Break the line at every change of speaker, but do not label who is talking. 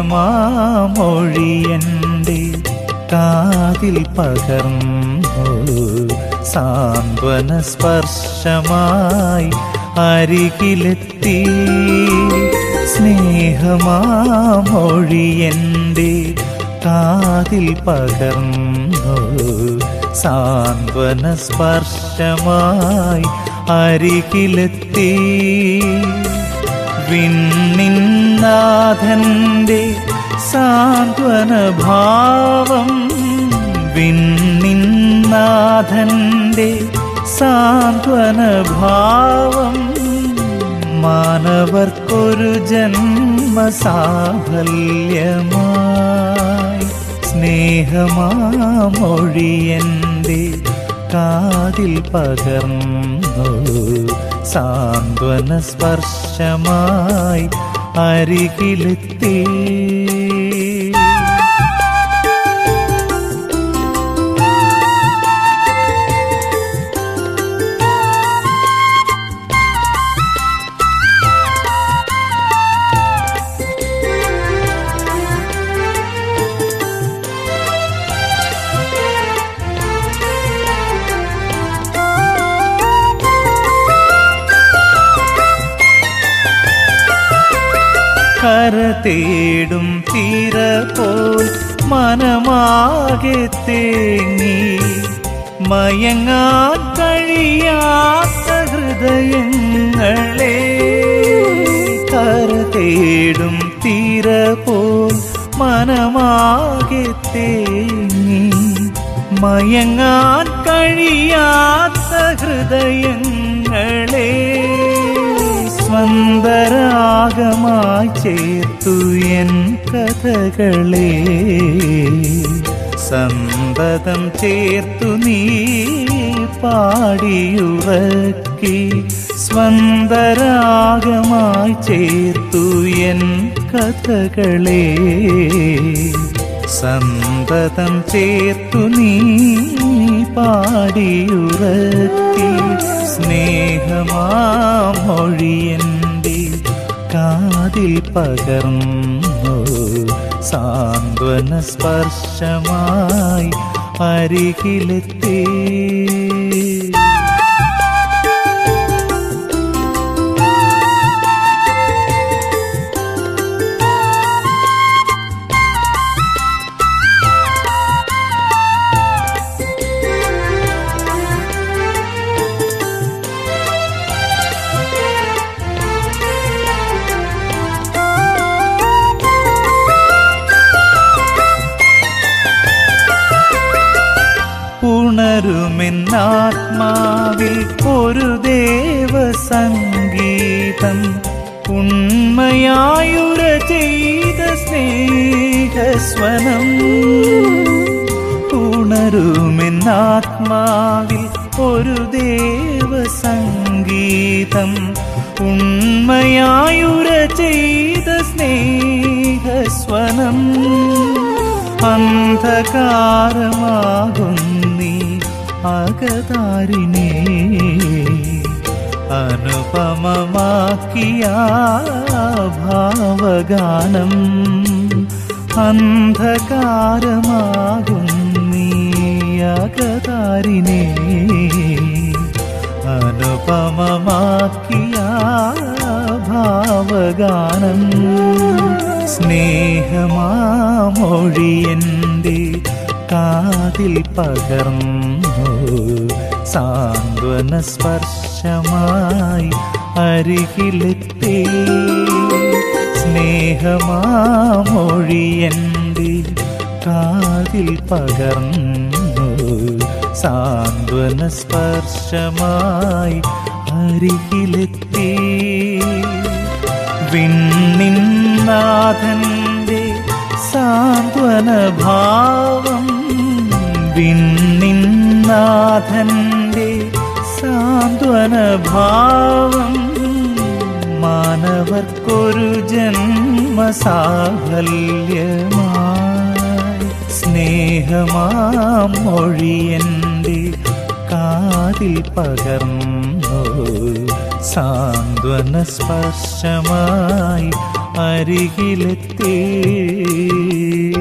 സ്നേഹമാമൊഴിയൻ്റെ കാതിൽ പകർന്നു സാന്ത്വന സ്പർശമായി അരികിലെത്തി സ്നേഹമാമൊഴിയൻ്റെ കാതിൽ പകർന്നു സാന്ത്വന സ്പർശമായി അരികിലെത്തി വിണ്ണിന്നാഥന്റെ സാന്ത്വന ഭാവം വിണ്ണിന്നാഥന്റെ സാന്ത്വന ഭാവം മാനവർക്കൊരു ജന്മസാഫല്യമായി സ്നേഹമാമൊഴിയൻ്റെ കാതിൽ പകർന്നു സാന്ത്വന സ്പർശമായി അരികിലെത്തി കര തേടും തീര പോൽ മനമാകെ തേങ്ങി മയങ്ങാൻ കഴിയാത്ത ഹൃദയങ്ങളെ കര തേടും തീര പോൽ മനമാകെ തേങ്ങി മയങ്ങാൻ കഴിയാത്ത ഹൃദയങ്ങളെ സ്വന്തരാഗമായി ചേർത്തു എൻ കഥകളെ സന്തതം ചേർത്തു നീ പാടിയുറക്കി സ്വന്തരാഗമായി ചേർത്തു എൻ കഥകളെ സന്തതം ചേർത്തു നീ പാടിയുറക്കി സ്നേഹമാമൊഴിയൻ്റെ കാതിൽ പകർന്നു സാന്ത്വന സ്പർശമായി അരികിലെത്തി ഉണരുമെന്നാത്മാവിൽ ഒരു ദേവസംഗീതം ഉണ്മയായുര ചെയ്ത സ്നേഹസ്വനം ഉണരുമെന്നാത്മാവിൽ ഒരു ദേവസംഗീതം ഉണ്മയായുര ചെയ്ത സ്നേഹസ്വനം അന്ധകാരമാകുന്നീ അകതാരിനെ അനുപമമാക്കിയ ഭാവഗാനം അന്ധകാരമാകുന്നീ അകതാരിനെ അനുപമമാക്കിയ ഭാവഗാനം സ്നേഹമാമൊഴിയൻ്റെ കാതിൽ പകർന്നു സാന്ത്വന സ്പർശമായി അരികിലെത്തി സ്നേഹമാമൊഴിയൻ്റെ കാതിൽ പകർന്നു സാന്ത്വന സ്പർശമായി അരികിലെത്തി വിണ്ണിന്നാഥന്റെ സാന്ത്വന ഭാവം വിണ്ണിന്നാഥന്റെ സാന്ത്വന ഭാവം മാനവർക്കൊരു ജന്മസാഫല്യമായി സ്നേഹമാമൊഴിയൻ്റെ കാതിൽ പകർന്നു സാന്ത്വന സ്പർശമായി അരികിലെത്തി